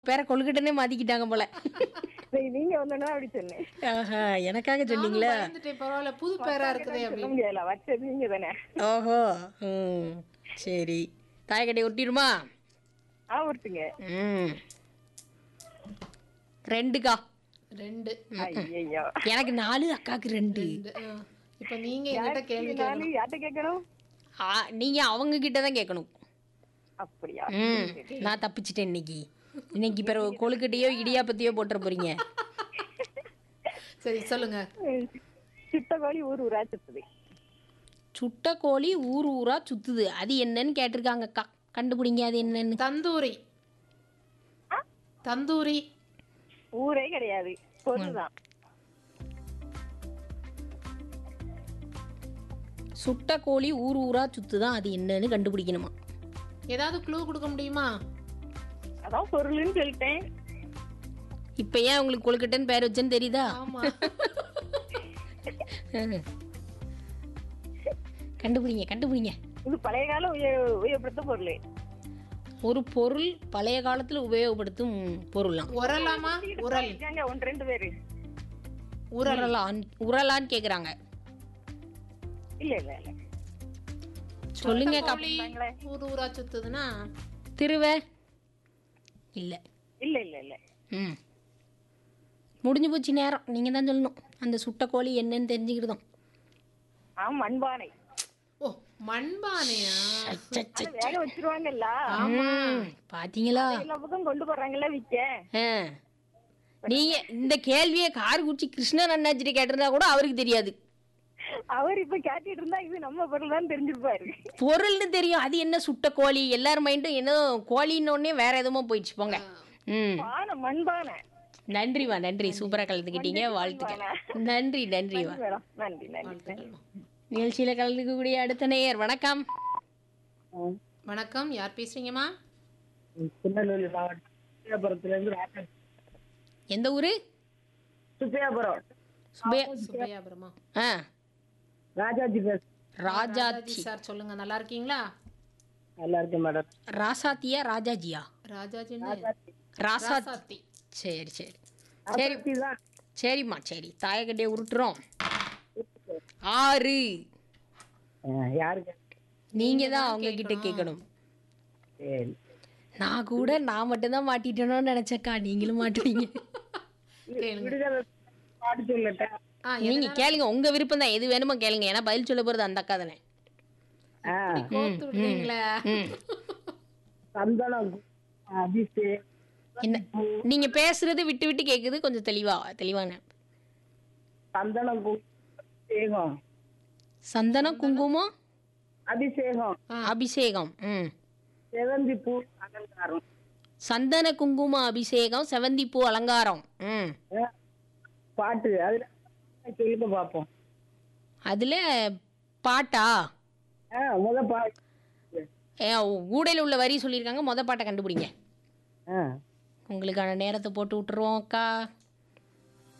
பேரை கொழுக்கட்டனே மாத்திக்கிட்டாங்க போல சரி, நீங்க வந்தோன்னா அப்படி சொன்னேன் ஆஹா எனக்காக சொன்னீங்களா பயந்துட்டேன் பரவாயில்ல புது பேரா இருக்குதே சொல்ல அப்படின்னு முடியாதுல வச்சது நீங்க தானே ஓஹோ ம் சரி தாயக்கட்டை ஒட்டிடுமா ஆ ஒருத்துங்க ம் ரெண்டுக்கா ரெண்டு ஐயோ எனக்கு நாலு அக்காக்கு ரெண்டு ரெண்டு ஆ. இப்ப நீங்க என்கிட்ட கேள்வி கேட்கணும் நானு யார்கிட்ட கேட்கணும் ஆ, நீங்க அவங்க கிட்ட தான் கேட்கணும் அப்படியா ம் நான் தப்பிச்சிட்டேன் இன்னைக்கு இன்னைக்கு பிறகு கொழுக்கட்டையோ இடியாப்பத்தையோ போட்டுற போறீங்க சரி சொல்லுங்க சித்த கோழி ஊர் ஊரா சுத்துது சுட்ட கோழி ஊர் ஊரா சுத்துது அது என்னன்னு கேட்டிருக்காங்க அக்கா கண்டுபிடிங்க அது என்னன்னு தந்தூரி தந்தூரி ஊரே கிடையாது பொருள் தான் சுட்ட கோழி ஊர் ஊரா சுத்துதான் அது என்னன்னு கண்டுபிடிக்கணுமா ஏதாவது க்ளூ கொடுக்க முடியுமா அதான் பொருள்னு சொல்லிட்டேன் இப்ப ஏன் உங்களுக்கு கொழுக்கட்டைன்னு பேர் வச்சேன்னு தெரியுதா ஆமா கண்டுபிடிங்க கண்டுபிடிங்க இது பழைய கால உபயோ- உபயோகப்படுத்த பொருள் ஒரு பொருள் பழைய காலத்துல உபயோகப்படுத்தும் பொருளாம் உரலாமா உரல் இருக்காங்க ஒன்று ரெண்டு பேரு உரலான் உரலான்னு கேக்குறாங்க இல்ல இல்ல இல்ல சொல்லுங்க கப்- கோழி ஊர் ஊரா சுத்துதுன்னா திருவ இல்ல இல்ல இல்ல இல்ல ம் முடிஞ்சு போச்சு நேரம் நீங்க தான் சொல்லணும் அந்த சுட்ட கோழி என்னன்னு தெரிஞ்சுக்கிட்டோம் ஆ மண்பானை ஓ மண்பானையா அதை வேக வச்சிருவாங்கல்ல ம், பாத்தீங்களா எல்லா பக்கம் கொண்டு போறாங்கல்ல விக்க ஆ. நீங்க இந்த கேள்வியை கார்குச்சி கிருஷ்ணன் அண்ணாச்சிட்ட கேட்டிருந்தா கூட அவருக்கு தெரியாது அவர் இப்ப கேட்டுட்டு இருந்தா இது நம்ம பொருள் தான் தெரிஞ்சிருப்பாரு பொருள்னு தெரியும் அது என்ன சுட்ட கோழி எல்லார் மைண்டும் என்ன கோழின்னு உடனே வேற எதுவுமோ போயிடுச்சு போங்க ம் பானை மண்பானை நன்றிவா நன்றி சூப்பரா கலந்துக்கிட்டீங்க வாழ்த்துக்கள் நன்றி நன்றிவா மேடம் நன்றி நன்றி நிகழ்ச்சியில கலந்துக்கக்கூடிய அடுத்த நேயர் வணக்கம் வணக்கம் யார் பேசுறீங்கம்மா திருநெல்வேலி மாவட்டம் சுப்பையாபுரத்துலேருந்து ராஜா எந்த ஊரு சுப்பையாபுரம் சுபே சுப்பையாபுரமா ஆ ராஜாஜி பேச ராஜாத்தி சார் சொல்லுங்க நல்லா இருக்கீங்களா நல்லா இருக்கேன் மேடம் ராசாத்தியா ராஜாஜியா ராஜாஜின்னு ராசாத்தி ராசாத்தி சரி சரி சரி ராஜாஜி தான் சரிம்மா சரி தாயக்கட்டையை உருட்டுறோம் ஆறு யாருக்கு நீங்க தான் அவங்க கிட்ட கேட்கணும் சரி நான் கூட நான் மட்டும்தான் மாட்டிட்டேனோன்னு நினைச்சக்கா நீங்களும் மாட்டுவீங்க கேளுங்க விடுதலை பாட்டு சொல்லட்டேன் ஆ நீங்க கேளுங்க உங்க விருப்பம் தான் எது வேணுமோ கேளுங்க ஏன்னா பதில் சொல்ல போறது அந்த அக்கா தானே ஆ கோத்து விடுறீங்களே ம் சந்தனம் அபிஷேக் என்ன நீங்க பேசுறது விட்டு விட்டு கேக்குது கொஞ்சம் தெளிவா தெளிவான சந்தனம் கு- அபிஷேகம் சந்தனம் குங்குமம் அபிஷேகம் அபிஷேகம் ம் செவந்தி பூ அலங்காரம் சந்தன குங்கும அபிஷேகம் செவந்தி பூ அலங்காரம் ம் ஆ, பாட்டு அதுல சொல்லுங்க பார்ப்போம் அதுல பாட்டா ஆ முத பாட்டு ஊடையில் உள்ள வரி சொல்லியிருக்காங்க மொத பாட்டை கண்டுபிடிங்க ஆ உங்களுக்கான நேரத்தை போட்டு விட்டுருவோம் அக்கா